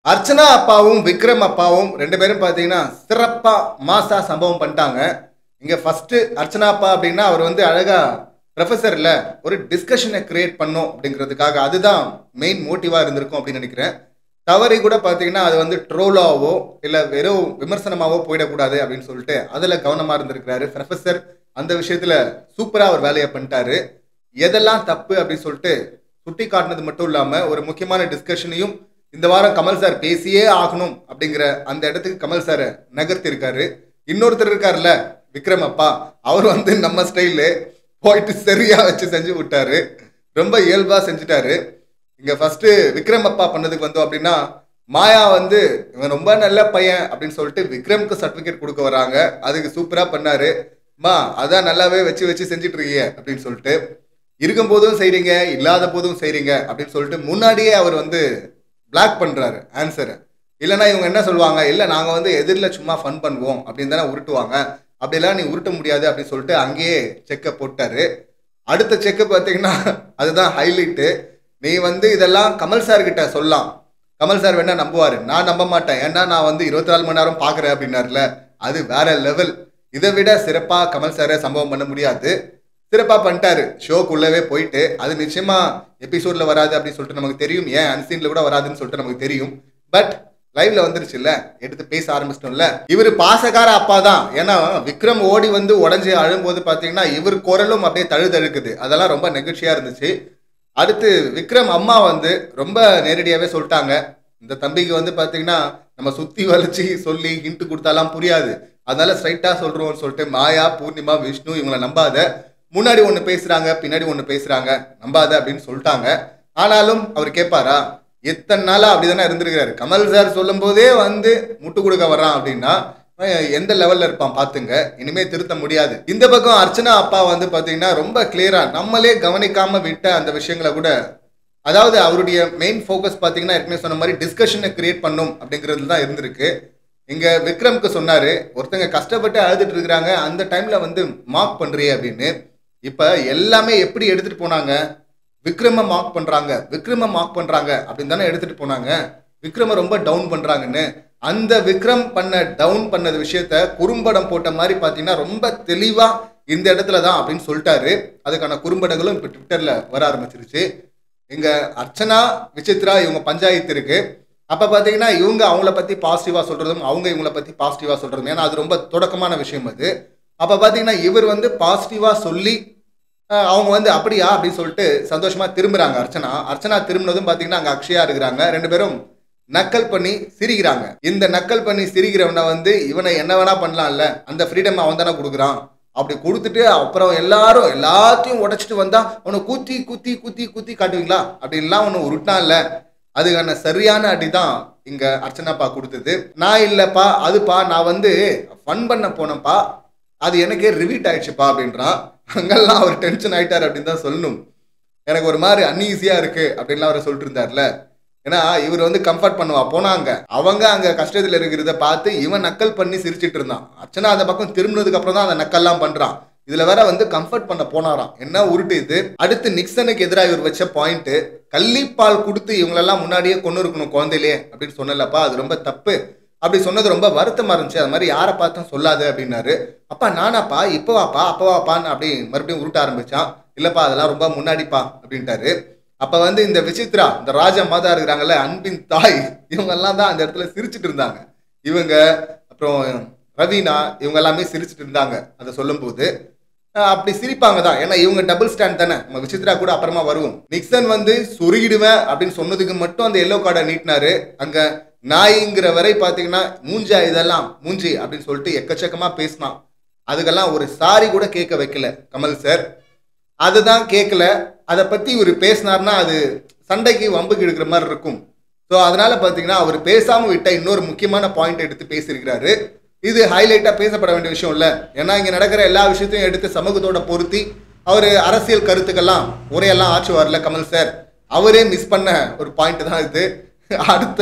அர்ச்சனா அப்பாவும் விக்ரம் அப்பாவும் ரெண்டு பேரும் பார்த்தீங்கன்னா சிறப்பா மாசா சம்பவம் பண்ணிட்டாங்க இங்க ஃபர்ஸ்ட் அர்ச்சனா அப்பா அப்படின்னா அவர் வந்து அழகா ப்ரொஃபஸர்ல ஒரு டிஸ்கஷனை கிரியேட் பண்ணும் அப்படிங்கிறதுக்காக அதுதான் மெயின் மோட்டிவா இருந்திருக்கும் அப்படின்னு நினைக்கிறேன் தவறி கூட பார்த்தீங்கன்னா அது வந்து ட்ரோலாவோ இல்லை வெறும் விமர்சனமாவோ போயிடக்கூடாது அப்படின்னு சொல்லிட்டு அதில் கவனமாக இருந்திருக்கிறாரு ப்ரொஃபஸர் அந்த விஷயத்தில் சூப்பராக அவர் வேலையை பண்ணிட்டாரு எதெல்லாம் தப்பு அப்படின்னு சொல்லிட்டு சுட்டி காட்டினது மட்டும் இல்லாமல் ஒரு முக்கியமான டிஸ்கஷனையும் இந்த வாரம் கமல் சார் பேசியே ஆகணும் அப்படிங்கிற அந்த இடத்துக்கு கமல் சாரை நகர்த்திருக்காரு இன்னொருத்தர் இருக்கார்ல விக்ரம் அப்பா அவர் வந்து நம்ம ஸ்டைலு போயிட்டு சரியா வச்சு செஞ்சு விட்டாரு ரொம்ப இயல்பா செஞ்சுட்டாரு இங்க ஃபர்ஸ்ட் விக்ரம் அப்பா பண்ணதுக்கு வந்தோம் அப்படின்னா மாயா வந்து இவன் ரொம்ப நல்ல பையன் அப்படின்னு சொல்லிட்டு விக்ரம்க்கு சர்டிபிகேட் கொடுக்க வராங்க அதுக்கு சூப்பரா பண்ணாரு மா அதான் நல்லாவே வச்சு வச்சு செஞ்சுட்டு இருக்கீங்க அப்படின்னு சொல்லிட்டு இருக்கும் போதும் செய்றீங்க இல்லாத போதும் செய்றீங்க அப்படின்னு சொல்லிட்டு முன்னாடியே அவர் வந்து பிளாக் பண்றாரு ஆன்சரை இல்லைன்னா இவங்க என்ன சொல்லுவாங்க இல்லை நாங்கள் வந்து எதிரில் சும்மா ஃபன் பண்ணுவோம் அப்படின்னு தானே உருட்டுவாங்க அப்படிலாம் நீ உருட்ட முடியாது அப்படின்னு சொல்லிட்டு அங்கேயே செக்கை போட்டாரு அடுத்த செக்கு பார்த்தீங்கன்னா அதுதான் ஹைலைட்டு நீ வந்து இதெல்லாம் கமல் சார் கிட்ட சொல்லலாம் கமல் சார் வேணா நம்புவாரு நான் நம்ப மாட்டேன் ஏன்னா நான் வந்து இருபத்தி நாலு மணி நேரம் பார்க்குறேன் அப்படின்னாருல அது வேற லெவல் இதை விட சிறப்பாக கமல் சாரை சம்பவம் பண்ண முடியாது சிறப்பாக பண்ணிட்டாரு ஷோக்குள்ளவே போயிட்டு அது நிச்சயமா எபிசோட்ல வராது அப்படின்னு சொல்லிட்டு நமக்கு தெரியும் ஏன் அன்சீன்ல கூட வராதுன்னு சொல்லிட்டு நமக்கு தெரியும் பட் லைவ்ல வந்துருச்சுல்ல எடுத்து பேச ஆரம்பிச்சிட்டோம்ல இவர் பாசக்கார அப்பா தான் ஏன்னா விக்ரம் ஓடி வந்து உடஞ்சி அழும்போது பார்த்தீங்கன்னா இவர் குரலும் அப்படியே தழுதழுக்குது அதெல்லாம் ரொம்ப நெகிழ்ச்சியா இருந்துச்சு அடுத்து விக்ரம் அம்மா வந்து ரொம்ப நேரடியாகவே சொல்லிட்டாங்க இந்த தம்பிக்கு வந்து பார்த்தீங்கன்னா நம்ம சுத்தி வளைச்சி சொல்லி ஹிண்ட் கொடுத்தாலாம் புரியாது அதனால ஸ்ட்ரைட்டா சொல்றோம்னு சொல்லிட்டு மாயா பூர்ணிமா விஷ்ணு இவங்களை நம்பாத முன்னாடி ஒன்று பேசுறாங்க பின்னாடி ஒன்று பேசுறாங்க நம்பாத அப்படின்னு சொல்லிட்டாங்க ஆனாலும் அவர் கேட்பாரா எத்தனை நாளா அப்படிதானே இருந்திருக்கிறாரு கமல் சார் சொல்லும் போதே வந்து முட்டு கொடுக்க வர்றான் அப்படின்னா அவன் எந்த லெவல்ல இருப்பான் பாத்துங்க இனிமே திருத்த முடியாது இந்த பக்கம் அர்ச்சனா அப்பா வந்து பாத்தீங்கன்னா ரொம்ப கிளியரா நம்மளே கவனிக்காம விட்ட அந்த விஷயங்களை கூட அதாவது அவருடைய மெயின் ஃபோக்கஸ் பாத்தீங்கன்னா ஏற்கனவே சொன்ன மாதிரி டிஸ்கஷனை கிரியேட் பண்ணும் அப்படிங்கிறது தான் இருந்திருக்கு இங்க விக்ரம்க்கு சொன்னாரு ஒருத்தங்க கஷ்டப்பட்டு அழுதுட்டு இருக்கிறாங்க அந்த டைம்ல வந்து மார்க் பண்றியே அப்படின்னு இப்ப எல்லாமே எப்படி எடுத்துட்டு போனாங்க விக்ரம மார்க் பண்றாங்க விக்ரம மார்க் பண்றாங்க அப்படின்னு தானே எடுத்துட்டு போனாங்க விக்ரம ரொம்ப டவுன் பண்றாங்கன்னு அந்த விக்ரம் பண்ண டவுன் பண்ணது விஷயத்த குறும்படம் போட்ட மாதிரி பாத்தீங்கன்னா ரொம்ப தெளிவா இந்த இடத்துல தான் அப்படின்னு சொல்லிட்டாரு அதுக்கான குறும்படங்களும் இப்ப ட்விட்டர்ல வர ஆரம்பிச்சிருச்சு இங்க அர்ச்சனா விசித்ரா இவங்க பஞ்சாயத்து இருக்கு அப்ப பாத்தீங்கன்னா இவங்க அவங்கள பத்தி பாசிட்டிவா சொல்றதும் அவங்க இவங்கள பத்தி பாசிட்டிவா சொல்றதும் ஏன்னா அது ரொம்ப தொடக்கமான விஷயம் அது அப்ப பாத்தீங்கன்னா இவர் வந்து பாசிட்டிவா சொல்லி அஹ், அவங்க வந்து அப்படியா அப்படின்னு சொல்லிட்டு சந்தோஷமா திரும்புறாங்க அர்ச்சனா அர்ச்சனா திரும்பினதும் பாத்தீங்கன்னா அங்க அக்ஷயா இருக்கிறாங்க ரெண்டு பேரும் நக்கல் பண்ணி சிரிக்கிறாங்க இந்த நக்கல் பண்ணி சிரிக்கிறவனை வந்து இவனை என்ன வேணா பண்ணலாம்ல அந்த ஃப்ரீடம் அவன் தானே கொடுக்குறான் அப்படி கொடுத்துட்டு அப்புறம் எல்லாரும் எல்லாத்தையும் உடைச்சிட்டு வந்தா அவனை குத்தி குத்தி குத்தி குத்தி காட்டுவீங்களா அப்படின்லாம் அவனை உருட்டான்ல அதுக்கான சரியான அடி தான் இங்க அர்ச்சனாப்பா கொடுத்தது நான் இல்லப்பா அதுப்பா நான் வந்து ஃபன் பண்ண போனப்பா அது எனக்கே ரிவீட் ஆயிடுச்சுப்பா அப்படின்றான் அங்கெல்லாம் அவர் டென்ஷன் ஆயிட்டார் அப்படின்னு தான் சொல்லணும் எனக்கு ஒரு மாதிரி அன்ஈஸியா இருக்கு அப்படின்லாம் அவர் சொல்லிட்டு இருந்தார்ல ஏன்னா இவர் வந்து கம்ஃபர்ட் பண்ணுவா போனாங்க அவங்க அங்க கஷ்டத்துல இருக்கிறத பார்த்து இவன் நக்கல் பண்ணி சிரிச்சிட்டு இருந்தான் அர்ச்சனா அந்த பக்கம் திரும்பினதுக்கு அப்புறம் தான் அந்த நக்கல்லாம் பண்றான் இதுல வேற வந்து கம்ஃபர்ட் பண்ண போனாராம் என்ன உருட்டு இது அடுத்து நிக்சனுக்கு எதிராக இவர் வச்ச பாயிண்ட் கள்ளிப்பால் கொடுத்து இவங்களெல்லாம் முன்னாடியே கொண்டு இருக்கணும் குழந்தையிலே அப்படின்னு சொன்னலப்பா அது ரொம்ப தப்பு அப்படி சொன்னது ரொம்ப வருத்தமா இருந்துச்சு அது மாதிரி யாரை பார்த்தும் சொல்லாது அப்படின்னாரு அப்பா நானாப்பா இப்போவாப்பா அப்பவாப்பான்னு அப்படி மறுபடியும் உருட்ட ஆரம்பிச்சான் இல்லப்பா அதெல்லாம் ரொம்ப முன்னாடிப்பா அப்படின்ட்டாரு அப்ப வந்து இந்த விசித்ரா இந்த ராஜ மாதா இருக்கிறாங்கல்ல அன்பின் தாய் இவங்க எல்லாம் தான் அந்த இடத்துல சிரிச்சிட்டு இருந்தாங்க இவங்க அப்புறம் ரவீனா இவங்க எல்லாமே சிரிச்சிட்டு இருந்தாங்க அதை சொல்லும்போது அஹ் அப்படி சிரிப்பாங்க தான் ஏன்னா இவங்க டபுள் ஸ்டாண்ட் தானே நம்ம விசித்ரா கூட அப்புறமா வருவோம் நிக்சன் வந்து சொருகிடுவேன் அப்படின்னு சொன்னதுக்கு மட்டும் அந்த எல்லோ கார்டை நீட்டினாரு அங்க நாய்ங்கிற வரை பாத்தீங்கன்னா மூஞ்சா இதெல்லாம் மூஞ்சி அப்படின்னு சொல்லிட்டு எக்கச்சக்கமா பேசினான் அதுக்கெல்லாம் ஒரு சாரி கூட கேட்க வைக்கல கமல் சார் அதுதான் கேட்கல அதை பத்தி இவர் பேசினார்னா அது சண்டைக்கு வம்புக்கு எடுக்கிற மாதிரி இருக்கும் ஸோ அதனால பார்த்தீங்கன்னா அவர் பேசாம விட்ட இன்னொரு முக்கியமான பாயிண்ட் எடுத்து பேசியிருக்கிறாரு இது ஹைலைட்டா பேசப்பட வேண்டிய விஷயம் இல்ல ஏன்னா இங்க நடக்கிற எல்லா விஷயத்தையும் எடுத்து சமூகத்தோட பொருத்தி அவர் அரசியல் கருத்துக்கெல்லாம் உரையெல்லாம் ஆற்றுவார்ல கமல் சார் அவரே மிஸ் பண்ண ஒரு பாயிண்ட் தான் இது அடுத்த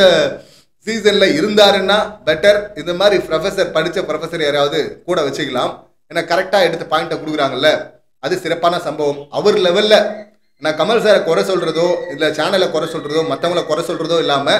சீசன்ல இருந்தாருன்னா பெட்டர் இந்த மாதிரி ப்ரொஃபசர் படிச்ச ப்ரொஃபசர் யாராவது கூட வச்சுக்கலாம் ஏன்னா கரெக்டா எடுத்து பாயிண்ட்டை கொடுக்குறாங்கல்ல அது சிறப்பான சம்பவம் அவர் லெவல்ல நான் கமல் சாரை குறை சொல்றதோ இல்ல சேனலை குறை சொல்றதோ மற்றவங்கள குறை சொல்றதோ இல்லாம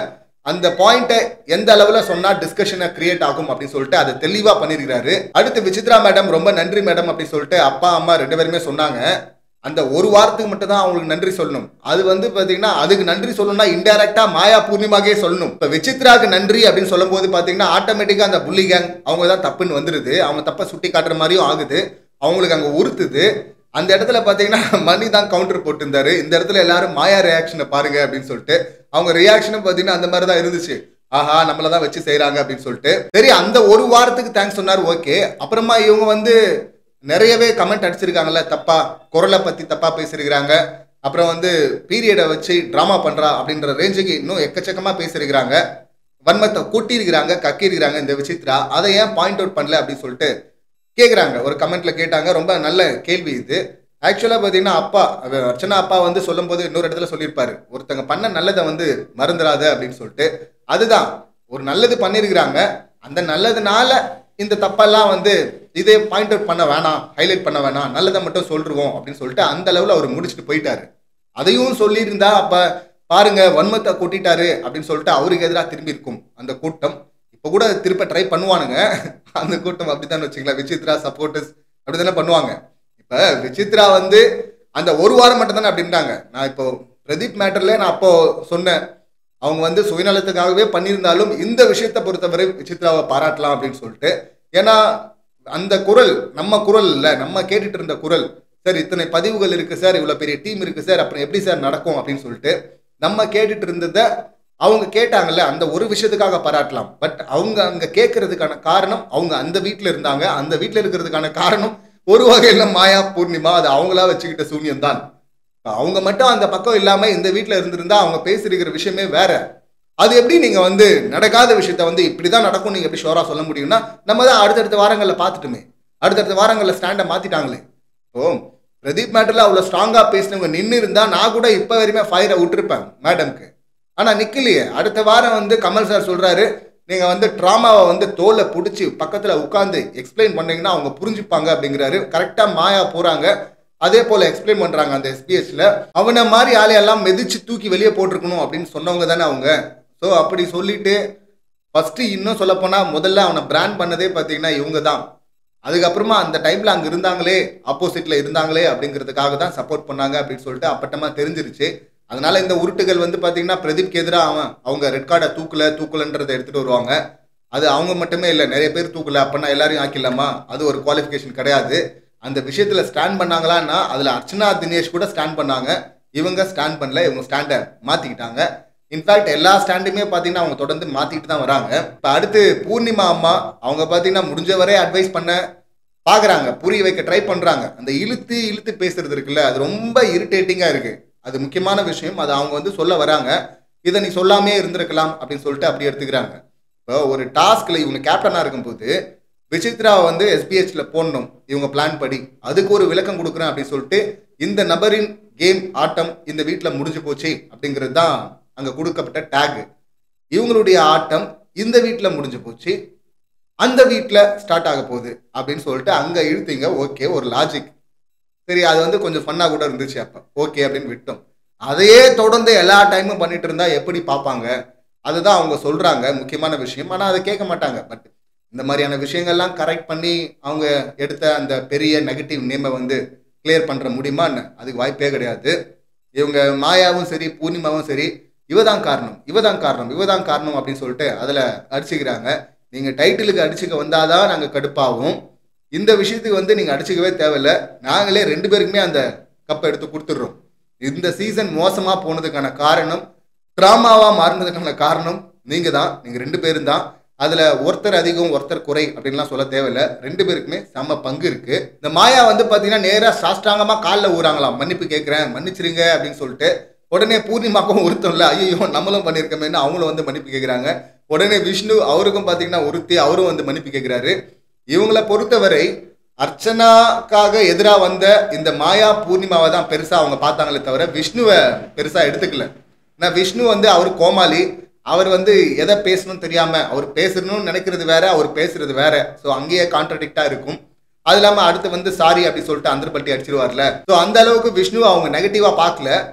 அந்த பாயிண்ட்டை எந்த அளவுல சொன்னா டிஸ்கஷனை கிரியேட் ஆகும் அப்படின்னு சொல்லிட்டு அதை தெளிவா பண்ணிருக்காரு அடுத்து விசித்ரா மேடம் ரொம்ப நன்றி மேடம் அப்படின்னு சொல்லிட்டு அப்பா அம்மா ரெண்டு பேருமே சொன்னாங்க அந்த ஒரு வாரத்துக்கு மட்டும் தான் அவங்களுக்கு நன்றி சொல்லணும் அது வந்து பாத்தீங்கன்னா அதுக்கு நன்றி சொல்லணும்னா இன்டெரக்டா மாயா பூர்ணிமாக்கே சொல்லணும் இப்ப விசித்ராக்கு நன்றி அப்படின்னு சொல்லும் போது பாத்தீங்கன்னா ஆட்டோமேட்டிக்கா அந்த புள்ளி கேங் அவங்க தான் தப்புன்னு வந்துருது அவங்க தப்பை சுட்டி காட்டுற மாதிரியும் ஆகுது அவங்களுக்கு அங்க உறுத்துது அந்த இடத்துல பாத்தீங்கன்னா மணி தான் கவுண்டர் போட்டிருந்தாரு இந்த இடத்துல எல்லாரும் மாயா ரியாக்ஷனை பாருங்க அப்படின்னு சொல்லிட்டு அவங்க ரியாக்ஷனும் பாத்தீங்கன்னா அந்த மாதிரி தான் இருந்துச்சு ஆஹா நம்மள தான் வச்சு செய்றாங்க அப்படின்னு சொல்லிட்டு சரி அந்த ஒரு வாரத்துக்கு தேங்க்ஸ் சொன்னார் ஓகே அப்புறமா இவங்க வந்து நிறையவே கமெண்ட் அடிச்சிருக்காங்கல்ல தப்பா குரலை பத்தி தப்பா பேசியிருக்கிறாங்க அப்புறம் வந்து பீரியடை வச்சு ட்ராமா பண்றா அப்படின்ற ரேஞ்சுக்கு இன்னும் எக்கச்சக்கமா பேசியிருக்கிறாங்க வன்மத்தை கூட்டியிருக்கிறாங்க கக்கியிருக்கிறாங்க இந்த விசித்ரா அதை ஏன் பாயிண்ட் அவுட் பண்ணல அப்படின்னு சொல்லிட்டு கேட்குறாங்க ஒரு கமெண்ட்ல கேட்டாங்க ரொம்ப நல்ல கேள்வி இது ஆக்சுவலாக பார்த்தீங்கன்னா அப்பா அவ அர்ச்சனா அப்பா வந்து சொல்லும்போது இன்னொரு இடத்துல சொல்லியிருப்பாரு ஒருத்தங்க பண்ண நல்லதை வந்து மறந்துடாத அப்படின்னு சொல்லிட்டு அதுதான் ஒரு நல்லது பண்ணியிருக்கிறாங்க அந்த நல்லதுனால இந்த தப்பெல்லாம் வந்து இதே பாயிண்ட் அவுட் பண்ண வேணாம் ஹைலைட் பண்ண வேணாம் நல்லதை மட்டும் சொல்லிருவோம் அப்படின்னு சொல்லிட்டு அந்த அளவில் அவர் முடிச்சுட்டு போயிட்டாரு அதையும் சொல்லியிருந்தா அப்ப பாருங்க வன்மத்தை கூட்டிட்டாரு அப்படின்னு சொல்லிட்டு அவருக்கு எதிராக திரும்பி இருக்கும் அந்த கூட்டம் இப்போ கூட திருப்ப ட்ரை பண்ணுவானுங்க அந்த கூட்டம் அப்படித்தான் வச்சுங்களேன் விசித்ரா சப்போர்ட்டர்ஸ் அப்படித்தானே பண்ணுவாங்க இப்ப விசித்ரா வந்து அந்த ஒரு வாரம் மட்டும் தானே அப்படின்ட்டாங்க நான் இப்போ பிரதீப் மேட்டர்ல நான் அப்போ சொன்னேன் அவங்க வந்து சுயநலத்துக்காகவே பண்ணியிருந்தாலும் இந்த விஷயத்தை பொறுத்தவரை விசித்ராவை பாராட்டலாம் அப்படின்னு சொல்லிட்டு ஏன்னா அந்த குரல் நம்ம குரல் இல்ல நம்ம கேட்டுட்டு இருந்த குரல் சார் இத்தனை பதிவுகள் இருக்கு சார் இவ்வளவு பெரிய டீம் இருக்கு சார் அப்புறம் எப்படி சார் நடக்கும் அப்படின்னு சொல்லிட்டு நம்ம கேட்டுட்டு இருந்ததை அவங்க கேட்டாங்கல்ல அந்த ஒரு விஷயத்துக்காக பாராட்டலாம் பட் அவங்க அங்க கேட்கறதுக்கான காரணம் அவங்க அந்த வீட்ல இருந்தாங்க அந்த வீட்ல இருக்கிறதுக்கான காரணம் ஒரு வகையில மாயா பூர்ணிமா அது அவங்களா வச்சுக்கிட்ட சூன்யம் தான் அவங்க மட்டும் அந்த பக்கம் இல்லாம இந்த வீட்ல இருந்திருந்தா அவங்க பேசியிருக்கிற விஷயமே வேற அது எப்படி நீங்க வந்து நடக்காத விஷயத்த வந்து இப்படிதான் நடக்கும் நீங்க எப்படி ஷோரா சொல்ல முடியும்னா நம்ம தான் அடுத்தடுத்த வாரங்கள்ல பார்த்துட்டுமே அடுத்தடுத்த வாரங்கள்ல ஸ்டாண்டை மாத்திட்டாங்களே ஓ பிரதீப் மேட்டர்ல அவ்வளவு ஸ்ட்ராங்கா பேசினவங்க நின்று இருந்தா நான் கூட இப்ப வரையுமே ஃபயரை விட்டுருப்பேன் மேடம்க்கு ஆனா நிக்கலையே அடுத்த வாரம் வந்து கமல் சார் சொல்றாரு நீங்க வந்து ட்ராமாவை வந்து தோலை பிடிச்சி பக்கத்துல உட்காந்து எக்ஸ்பிளைன் பண்ணீங்கன்னா அவங்க புரிஞ்சுப்பாங்க அப்படிங்கிறாரு கரெக்டா மாயா போறாங்க அதே போல எக்ஸ்பிளைன் பண்றாங்க அந்த எஸ்பிஎஸ்ல அவனை மாதிரி ஆளையெல்லாம் மிதிச்சு தூக்கி வெளியே போட்டிருக்கணும் அப்படின்னு சொன்னவங்க தானே அவங்க ஸோ அப்படி சொல்லிட்டு ஃபர்ஸ்ட் இன்னும் சொல்ல போனா முதல்ல அவனை பிராண்ட் பண்ணதே பார்த்தீங்கன்னா இவங்க தான் அதுக்கப்புறமா அந்த டைம்ல அங்க இருந்தாங்களே ஆப்போசிட்ல இருந்தாங்களே அப்படிங்கிறதுக்காக தான் சப்போர்ட் பண்ணாங்க அப்படின்னு சொல்லிட்டு அப்பட்டமா தெரிஞ்சிருச்சு அதனால இந்த உருட்டுகள் வந்து பாத்தீங்கன்னா பிரதீப்க்கு எதிராக அவன் அவங்க ரெட் கார்டை தூக்கல தூக்கலன்றதை எடுத்துட்டு வருவாங்க அது அவங்க மட்டுமே இல்லை நிறைய பேர் தூக்கல அப்பனா எல்லாரையும் ஆக்கிடலாமா அது ஒரு குவாலிஃபிகேஷன் கிடையாது அந்த விஷயத்துல ஸ்டாண்ட் பண்ணாங்களான்னா அதுல அர்ச்சனா தினேஷ் கூட ஸ்டாண்ட் பண்ணாங்க இவங்க ஸ்டாண்ட் பண்ணல இவங்க ஸ்டாண்டை மாத்திக்கிட்டாங்க இன்ஃபேக்ட் எல்லா ஸ்டாண்டுமே பார்த்தீங்கன்னா அவங்க தொடர்ந்து மாத்திட்டு தான் வராங்க இப்போ அடுத்து பூர்ணிமா அம்மா அவங்க பார்த்தீங்கன்னா முடிஞ்ச வரை அட்வைஸ் பண்ண பார்க்குறாங்க புரிய வைக்க ட்ரை பண்ணுறாங்க அந்த இழுத்து இழுத்து பேசுறது இருக்குல்ல அது ரொம்ப இரிட்டேட்டிங்காக இருக்கு அது முக்கியமான விஷயம் அது அவங்க வந்து சொல்ல வராங்க இதை நீ சொல்லாமே இருந்திருக்கலாம் அப்படின்னு சொல்லிட்டு அப்படி எடுத்துக்கிறாங்க இப்போ ஒரு டாஸ்க்ல இவங்க கேப்டனாக இருக்கும்போது விசித்ராவை வந்து எஸ்பிஹெச்ல போடணும் இவங்க பிளான் படி அதுக்கு ஒரு விளக்கம் கொடுக்குறேன் அப்படின்னு சொல்லிட்டு இந்த நபரின் கேம் ஆட்டம் இந்த வீட்டில் முடிஞ்சு போச்சு அப்படிங்கிறது தான் அங்கே கொடுக்கப்பட்ட டேக் இவங்களுடைய ஆட்டம் இந்த வீட்டில் முடிஞ்சு போச்சு அந்த வீட்டில் ஸ்டார்ட் ஆக போகுது அப்படின்னு சொல்லிட்டு அங்கே இழுத்தீங்க ஓகே ஒரு லாஜிக் சரி அது வந்து கொஞ்சம் ஃபன்னாக கூட இருந்துச்சு அப்போ ஓகே அப்படின்னு விட்டோம் அதையே தொடர்ந்து எல்லா டைமும் பண்ணிட்டு இருந்தா எப்படி பார்ப்பாங்க அதுதான் அவங்க சொல்றாங்க முக்கியமான விஷயம் ஆனால் அதை கேட்க மாட்டாங்க பட் இந்த மாதிரியான விஷயங்கள்லாம் கரெக்ட் பண்ணி அவங்க எடுத்த அந்த பெரிய நெகட்டிவ் நேமை வந்து கிளியர் பண்ற முடியுமான்னு அதுக்கு வாய்ப்பே கிடையாது இவங்க மாயாவும் சரி பூர்ணிமாவும் சரி இவ தான் காரணம் இவ தான் காரணம் இவ தான் காரணம் அப்படின்னு சொல்லிட்டு அதில் அடிச்சுக்கிறாங்க நீங்கள் டைட்டிலுக்கு அடிச்சுக்க வந்தாதான் நாங்கள் கடுப்பாகும் இந்த விஷயத்துக்கு வந்து நீங்கள் அடிச்சுக்கவே தேவையில்ல நாங்களே ரெண்டு பேருக்குமே அந்த கப்பை எடுத்து கொடுத்துட்றோம் இந்த சீசன் மோசமாக போனதுக்கான காரணம் ட்ராமாவாக மாறினதுக்கான காரணம் நீங்கள் தான் நீங்கள் ரெண்டு பேரும் தான் அதில் ஒருத்தர் அதிகம் ஒருத்தர் குறை அப்படின்லாம் சொல்ல தேவையில்ல ரெண்டு பேருக்குமே செம்ம பங்கு இருக்கு இந்த மாயா வந்து பார்த்தீங்கன்னா நேராக சாஷ்டாங்கமாக காலில் ஊறாங்களாம் மன்னிப்பு கேட்குறேன் மன்னிச்சிருங்க அப்படின்னு சொல்லிட்டு உடனே பூர்ணிமாக்கும் ஒருத்தம் இல்லை ஐயோ நம்மளும் பண்ணியிருக்கோமேன்னு அவங்களும் வந்து மன்னிப்பு கேட்குறாங்க உடனே விஷ்ணு அவருக்கும் பார்த்தீங்கன்னா ஒருத்தி அவரும் வந்து மன்னிப்பு கேட்குறாரு இவங்கள பொறுத்தவரை அர்ச்சனாக்காக எதிராக வந்த இந்த மாயா பூர்ணிமாவை தான் பெருசாக அவங்க பார்த்தாங்களே தவிர விஷ்ணுவை பெருசாக எடுத்துக்கல நான் விஷ்ணு வந்து அவர் கோமாளி அவர் வந்து எதை பேசணும்னு தெரியாம அவர் பேசணும்னு நினைக்கிறது வேற அவர் பேசுறது வேற ஸோ அங்கேயே கான்ட்ரடிக்டா இருக்கும் அது இல்லாமல் அடுத்து வந்து சாரி அப்படி சொல்லிட்டு அந்தர்பட்டி அடிச்சிருவார்ல ஸோ அந்த அளவுக்கு விஷ்ணு அவங்க நெகட்டிவா பார்க்கல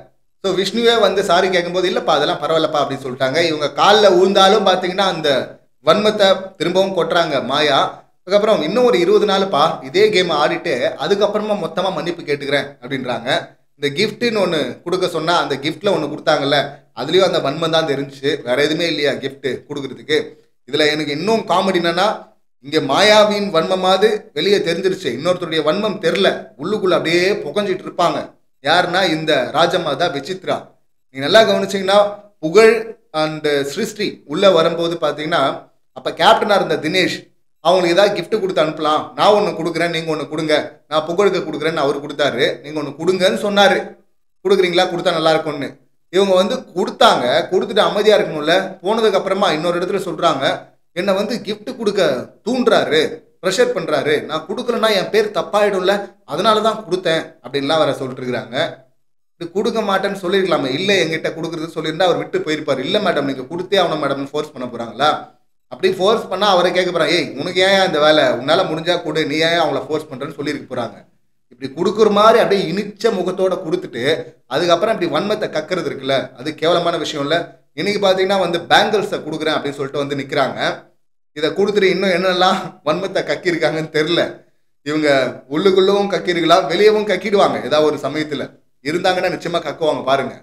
ஸோ விஷ்ணுவே வந்து சாரி கேட்கும்போது இல்லைப்பா அதெல்லாம் பரவாயில்லப்பா அப்படின்னு சொல்லிட்டாங்க இவங்க காலில் ஊழ்ந்தாலும் பார்த்தீங்கன்னா அந்த வன்மத்தை திரும்பவும் கொட்டுறாங்க மாயா அதுக்கப்புறம் இன்னும் ஒரு இருபது நாளுப்பா இதே கேம் ஆடிட்டு அதுக்கப்புறமா மொத்தமாக மன்னிப்பு கேட்டுக்கிறேன் அப்படின்றாங்க இந்த கிஃப்ட்டுன்னு ஒன்று கொடுக்க சொன்னால் அந்த கிஃப்ட்டில் ஒன்று கொடுத்தாங்கல்ல அதுலேயும் அந்த வன்மம் தான் தெரிஞ்சுச்சு வேற எதுவுமே இல்லையா gift கொடுக்கறதுக்கு இதில் எனக்கு இன்னும் காமெடி என்னன்னா இங்கே மாயாவின் வன்மமாவது வெளியே தெரிஞ்சிருச்சு இன்னொருத்தருடைய வன்மம் தெரில உள்ளுக்குள்ள அப்படியே புகஞ்சிட்டு இருப்பாங்க யாருன்னா இந்த ராஜம்மா தான் விசித்ரா நீ நல்லா கவனிச்சீங்கன்னா புகழ் அண்ட் சிருஷ்டி உள்ள வரும்போது பார்த்தீங்கன்னா அப்போ கேப்டனாக இருந்த தினேஷ் அவங்களுக்கு ஏதாவது gift கொடுத்து அனுப்பலாம் நான் ஒன்று கொடுக்குறேன் நீங்கள் ஒன்று கொடுங்க நான் புகழுக்கு கொடுக்குறேன்னு அவர் கொடுத்தாரு நீங்கள் ஒன்று கொடுங்கன்னு சொன்னார் கொடுக்குறீங்களா கொடுத்தா நல்லா இருக்கும்னு இவங்க வந்து கொடுத்தாங்க கொடுத்துட்டு அமைதியாக இருக்கணும்ல போனதுக்கு அப்புறமா இன்னொரு இடத்துல சொல்கிறாங்க என்னை வந்து gift கொடுக்க தூண்டுறாரு ப்ரெஷர் பண்ணுறாரு நான் கொடுக்கலன்னா என் பேர் தப்பாயிடும்ல அதனால தான் கொடுத்தேன் அப்படின்லாம் வேற சொல்லிட்டு இருக்கிறாங்க இப்படி கொடுக்க மாட்டேன்னு சொல்லியிருக்கலாமே இல்லை எங்கிட்ட கொடுக்குறது சொல்லியிருந்தா அவர் விட்டு போயிருப்பார் இல்லை மேடம் நீங்கள் கொடுத்தே ஆகணும் மேடம் ஃபோர்ஸ் பண்ண போகிறாங்களா அப்படி ஃபோர்ஸ் பண்ணால் அவரை கேட்க போகிறாங்க ஏய் உனக்கு ஏன் இந்த வேலை உன்னால் முடிஞ்சா கொடு நீ ஏன் அவங்கள ஃபோர்ஸ் பண்ணுறேன்னு சொல்லியிருக்க போகிறாங்க இப்படி கொடுக்குற மாதிரி அப்படியே இனிச்ச முகத்தோட கொடுத்துட்டு அதுக்கப்புறம் இப்படி வன்மத்தை கக்கிறது இருக்குல்ல அது கேவலமான விஷயம் இல்லை இன்னைக்கு பார்த்தீங்கன்னா வந்து பேங்கிள்ஸை கொடுக்குறேன் அப்படின்னு சொல்லிட்டு வந்து நிற்கிறாங்க இதை கொடுத்துட்டு இன்னும் என்னெல்லாம் வன்மத்தை கக்கியிருக்காங்கன்னு தெரில இவங்க உள்ளுக்குள்ளவும் கக்கிருக்கலாம் வெளியவும் கக்கிடுவாங்க ஏதாவது ஒரு சமயத்தில் இருந்தாங்கன்னா நிச்சயமாக கக்குவாங்க பாருங்க